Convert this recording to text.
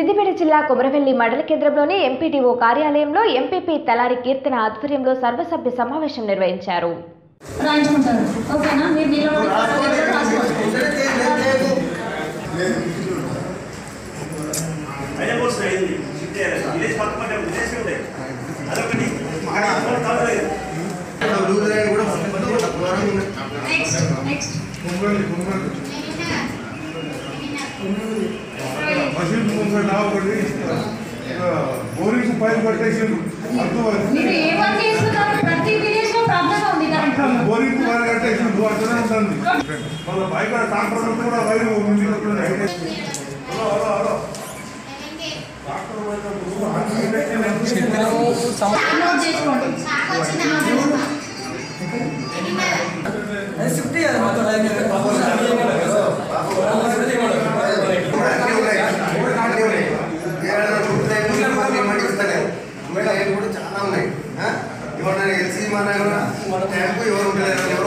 సిద్దిపేట జిల్లా కుమరవెల్లి మండల కేంద్రంలోని ఎంపీటీఓ కార్యాలయంలో ఎంపీపీ తలారి కీర్తన ఆధ్వర్యంలో సర్వసభ్య సమావేశం నిర్వహించారు రాయించుకుంటారు ఓకేనా మీరు నిలబడి పేపర్ రాసుకోండి అదే కోర్సు అయింది విలేజ్ పక్క పక్క విలేజ్ ఉంటాయి అదొకటి నెక్స్ట్ నెక్స్ట్ మసీద్ ముందు నా ఒకటి బోరింగ్ పైన కట్టేసిండు మీరు ఏ వర్క్ చేస్తున్నారు ప్రతి విలేజ్ లో ప్రాబ్లం ఉంది దాంట్లో బోరింగ్ పైన కట్టేసిండు అట్లనే ఉంటుంది మళ్ళీ పైన ట్రాక్టర్ కూడా వైరు ఉంది నోట్ చేసుకోండి చాలా ఉన్నాయి ఇవాళ ఎల్సీ మన ట్యాంకు ఎవరు ఉండలేరు